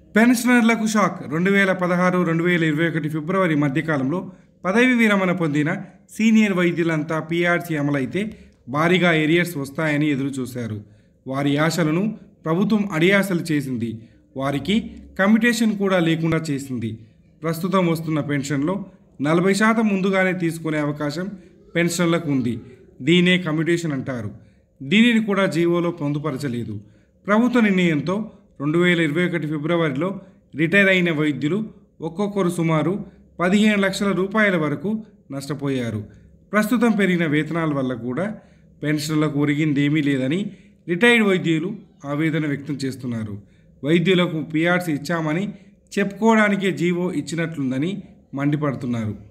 పెన్షనర్లకు షాక్ రెండు వేల పదహారు రెండు వేల ఇరవై ఒకటి ఫిబ్రవరి మధ్యకాలంలో పదవి విరమణ పొందిన సీనియర్ వైద్యులంతా పీఆర్సీ అమలైతే భారీగా ఏరియర్స్ వస్తాయని ఎదురుచూశారు వారి ఆశలను ప్రభుత్వం అడియాసలు చేసింది వారికి కమ్యుటేషన్ కూడా లేకుండా చేసింది ప్రస్తుతం వస్తున్న పెన్షన్లో నలభై శాతం ముందుగానే తీసుకునే అవకాశం పెన్షన్లకు ఉంది దీనే కమ్యుటేషన్ అంటారు దీనిని కూడా జీవోలో పొందుపరచలేదు ప్రభుత్వ నిర్ణయంతో రెండు వేల ఇరవై ఒకటి ఫిబ్రవరిలో రిటైర్ అయిన వైద్యులు ఒక్కొక్కరు సుమారు పదిహేను లక్షల రూపాయల వరకు నష్టపోయారు ప్రస్తుతం పెరిగిన వేతనాల వల్ల కూడా పెన్షన్లకు ఒరిగిందేమీ లేదని రిటైర్డ్ వైద్యులు ఆవేదన వ్యక్తం చేస్తున్నారు వైద్యులకు పిఆర్సీ ఇచ్చామని చెప్పుకోవడానికే జీవో ఇచ్చినట్లుందని మండిపడుతున్నారు